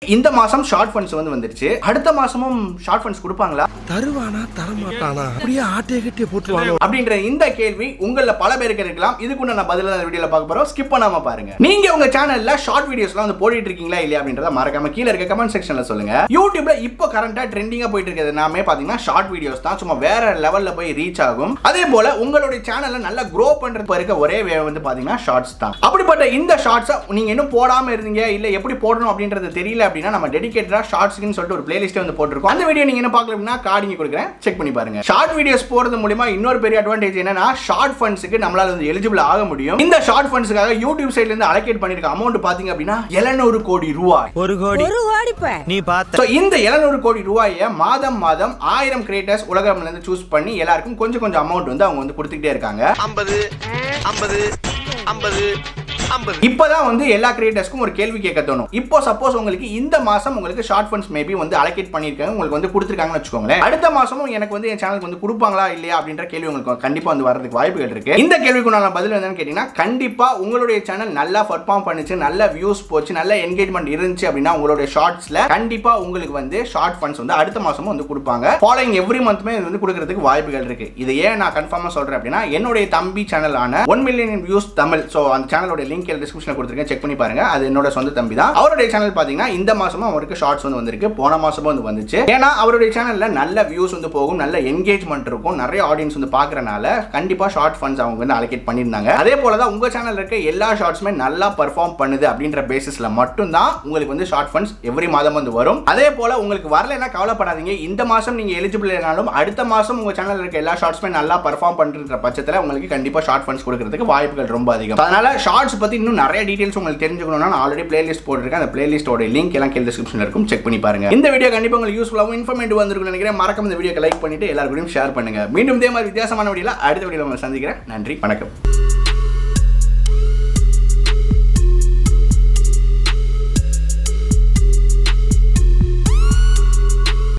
இந்த மாசம் short funds வந்து வந்துருச்சு அடுத்த மாசமும் ஷார்ட் ஃபண்ட்ஸ் கொடுப்பாங்களா தருவானா தரமாட்டானா அப்படியே ஆட்டிய கட்டிய போட்டுருவானோ அப்படின்ற இந்த கேள்வி உங்கள பல பேருக்கு இருக்கலாம் இதுக்கு நான் பதில் அந்த வீடியோல பார்க்க போறோம் ஸ்கிப் பண்ணாம பாருங்க நீங்க உங்க சேனல்ல ஷார்ட் வீடியோஸ்லாம் வந்து போட்டுட்டு இருக்கீங்களா இல்லையா அப்படின்றத மறக்காம கீழ இருக்க கமெண்ட் செக்ஷன்ல சொல்லுங்க யூடியூப்ல இப்போ கரண்டா ட்ரெண்டிங்கா போயிட்டு இருக்கிறது எல்லாமே பாத்தீங்கன்னா ஷார்ட் வீடியோஸ் தான் சும்மா வேற லெவல்ல போய் ரீச் ஆகும் அதே போல உங்களுடைய சேனலை நல்லா க்ரோ பண்றது இருக்க ஒரே வே வந்து பாத்தீங்கன்னா ஷார்ட்ஸ் தான் அப்படிப்பட்ட இந்த ஷார்ட்ஸை நீங்க இன்னும் போடாம இருந்தீங்க இல்ல எப்படி போடணும் அப்படின்றது தெரியல அப்படின்னா நம்ம டெடிகேட்டடா ஷார்ட்ஸ்க்கு சொல்லிட்டு ஒரு பிளேலிஸ்ட் வந்து போட்டிருக்கோம் அந்த வீடியோ நீங்க என்ன பார்க்கல அப்படின்னா கார்டிங்க கொடுக்குறேன் செக் பண்ணி பாருங்க ஷார்ட் வீடியோஸ் போறது மூலியமா இன்னொரு பெரிய அட்வான்டேஜ் என்னன்னா ஷார்ட் ஃபண்ட்ஸ்க்கு நம்மளால வந்து எலிஜிபிள் ஆக முடியும் இந்த ஷார்ட் ஃபண்ட்ஸ்க்காக யூடியூப் சைட்ல இருந்து அலோகேட் பண்ணிருக்க அமௌண்ட் பாத்தீங்க அப்படின்னா 700 கோடி ரூபாய் ஒரு கோடி ஒரு ஓடிப்ப நீ பார்த்த ஸோ இந்த 700 கோடி ரூபாயை மாதம் மாதம் ஆயிரம் கிரியேட்டர்ஸ் உலகம்ல இருந்து சூஸ் பண்ணி எல்லாருக்கும் கொஞ்சம் கொஞ்சம் அமௌண்ட் வந்து அவங்க வந்து கொடுத்துக்கிட்டே இருக்காங்க ஐம்பது ஐம்பது ஐம்பது ஐம்பது இப்போதான் வந்து எல்லா கிரியேட்டர்ஸ்க்கும் ஒரு கேள்வி கேட்க தோணும் இப்போ சப்போஸ் உங்களுக்கு இந்த மாசம் உங்களுக்கு ஷார்ட் ஃபண்ட்ஸ் மேபி வந்து அலோகேட் பண்ணியிருக்காங்க உங்களுக்கு வந்து கொடுத்துருக்காங்கன்னு வச்சுக்கோங்களேன் அடுத்த மாசமும் எனக்கு வந்து என் சேனலுக்கு வந்து கொடுப்பாங்களா இல்லையா அப்படின்ற கேள்வி உங்களுக்கு கண்டிப்பா வந்து வரதுக்கு வாய்ப்புகள் இருக்கு இந்த கேள்விக்கு நான் பதில் என்னன்னு கேட்டீங்கன்னா கண்டிப்பா உங்களுடைய சேனல் நல்லா பர்ஃபார்ம் பண்ணுச்சு நல்ல வியூஸ் போச்சு நல்ல என்கேஜ்மெண்ட் இருந்துச்சு அப்படின்னா உங்களுடைய ஷார்ட்ஸ்ல கண்டிப்பா உங்களுக்கு வந்து ஷார்ட் ஃபண்ட்ஸ் வந்து அடுத்த மாசமும் வந்து கொடுப்பாங்க ஃபாலோயிங் எவ்ரி மந்த்மே இது வந்து கொடுக்கறதுக்கு வாய்ப்புகள் இருக்கு இது ஏன் நான் கன்ஃபார்மா சொல்றேன் அப்படின்னா என்னுடைய தம்பி சேனலான one million views Tamil so அந்த சேனலோட லிங்க் டிஸ்கிரிப்ஷனில் கொடுத்துருக்கேன் செக் பண்ணி பாருங்க அது என்னோட சொந்த தம்பி தான் அவருடைய சேனல் பார்த்தீங்கன்னா இந்த மாசமும் அவருக்கு ஷார்ட்ஸ் வந்து வந்திருக்கு போன மாசமும் வந்து வந்துச்சு ஏன்னா அவருடைய சேனல்ல நல்ல வியூஸ் வந்து போகும் நல்ல என்கேஜ்மெண்ட் இருக்கும் நிறைய ஆடியன்ஸ் வந்து பார்க்கறனால கண்டிப்பா ஷார்ட் ஃபண்ட்ஸ் அவங்க வந்து அலோகேட் பண்ணியிருந்தாங்க அதே போல தான் உங்க சேனல்ல இருக்க எல்லா ஷார்ட்ஸுமே நல்லா பெர்ஃபார்ம் பண்ணுது அப்படின்ற பேசிஸ்ல மட்டும்தான் உங்களுக்கு வந்து ஷார்ட் ஃபண்ட்ஸ் எவ்ரி மாதம் வந்து வரும் அதே போல உங்களுக்கு வரலைன்னா கவலைப்படாதீங்க இந்த மாசம் நீங்க எலிஜிபிள் இல்லைனாலும் அடுத்த மாசம் உங்க சேனல்ல இருக்க எல்லா ஷார்ட்ஸுமே நல்லா பெர்ஃபார்ம் பண்ற பட்சத்தில் உங்களுக்கு கண்டிப்பா ஷார்ட் ஃபண்ட்ஸ் கொடுக்கறதுக்கு வாய்ப்புகள் ரொம்ப அதிகம் அதனால ஷார்ட்ஸ் பத்தி இன்னும் நிறைய டீடைல்ஸ் உங்களுக்கு தெரிஞ்சுக்கணும்னா நான் ஆல்ரெடி பிளேலிஸ்ட் போட்டிருக்கேன் அந்த பிளேலிஸ்டோட லிங்க் எல்லாம் கீழே டிஸ்கிரிப்ஷன் இருக்கும் செக் பண்ணி பாருங்க இந்த வீடியோ கண்டிப்பா உங்களுக்கு யூஸ்ஃபுல்லாகவும் இன்ஃபர்மேட்டிவ் வந்திருக்கும் நினைக்கிறேன் மறக்காம இந்த வீடியோக்கு லைக் பண்ணிட்டு எல்லாருக்கும் ஷேர் பண்ணுங்க மீண்டும் இதே மாதிரி வித்தியாசமான வீடியோல அடுத்த வீடியோல உங்களை சந்திக்கிறேன் நன்றி வணக்கம்